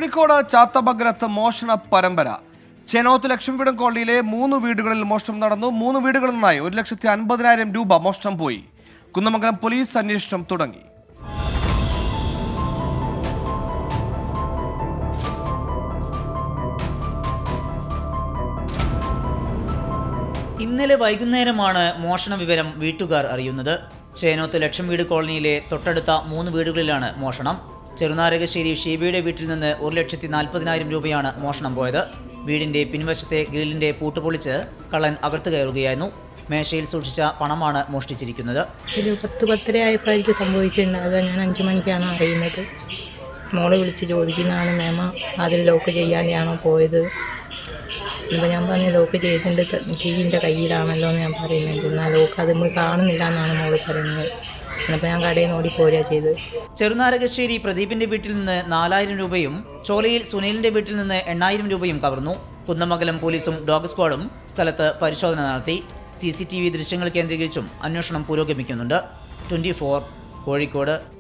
കോഴിക്കോട് ചാത്തമംഗലത്ത് മോഷണ പരമ്പര ചേനോത്ത് ലക്ഷ്മിപീഠം കോളനിയിലെ മൂന്ന് വീടുകളിൽ മോഷണം നടന്നു മൂന്ന് വീടുകളിൽ നിന്നായി ഒരു ലക്ഷത്തി അൻപതിനായിരം രൂപ മോഷണം പോയി കുന്നമംഗലം പോലീസ് അന്വേഷണം തുടങ്ങി ഇന്നലെ വൈകുന്നേരമാണ് മോഷണ വിവരം വീട്ടുകാർ അറിയുന്നത് ചേനോത്ത് ലക്ഷം വീട് കോളനിയിലെ തൊട്ടടുത്ത മൂന്ന് വീടുകളിലാണ് മോഷണം ചെറുനാരകശ്ശേരി ഷീബയുടെ വീട്ടിൽ നിന്ന് ഒരു ലക്ഷത്തി നാൽപ്പതിനായിരം രൂപയാണ് മോഷണം പോയത് വീടിന്റെ പിൻവശത്തെ ഗ്രില്ലിന്റെ പൂട്ട് പൊളിച്ച് കള്ളൻ അകത്തു കയറുകയായിരുന്നു മേശയിൽ സൂക്ഷിച്ച പണമാണ് മോഷ്ടിച്ചിരിക്കുന്നത് ഒരു പത്ത് പത്തര ആയപ്പോഴായിരിക്കും സംഭവിച്ചിട്ടുണ്ടാകുക ഞാൻ അഞ്ച് മണിക്കാണ് അറിയുന്നത് മോളെ വിളിച്ച് ചോദിക്കുന്നതാണ് മേമ അതിൽ ലോക്ക് ചെയ്യാതെയാണോ പോയത് അപ്പോൾ ഞാൻ പറഞ്ഞു ലോക്ക് ചെയ്തിട്ടുണ്ട് കീവിൻ്റെ കയ്യിലാണല്ലോ എന്ന് ഞാൻ പറയുന്നത് എന്നാൽ ലോക്ക് അത് നമ്മൾ കാണുന്നില്ല എന്നാണ് മോള് പറയുന്നത് അപ്പോൾ ഞാൻ കടയിൽ നിന്ന് ഓടിപ്പോരുക ചെയ്തത് ചെറുനാരകശ്ശേരി പ്രദീപിന്റെ വീട്ടിൽ നിന്ന് നാലായിരം രൂപയും ചോലയിൽ സുനിലിന്റെ വീട്ടിൽ നിന്ന് എണ്ണായിരം രൂപയും കവർന്നു കുന്നമംഗലം പോലീസും ഡോഗ് സ്ക്വാഡും സ്ഥലത്ത് പരിശോധന നടത്തി സി സി ടി വി ദൃശ്യങ്ങൾ കേന്ദ്രീകരിച്ചും അന്വേഷണം പുരോഗമിക്കുന്നുണ്ട് ട്വന്റി ഫോർ കോഴിക്കോട്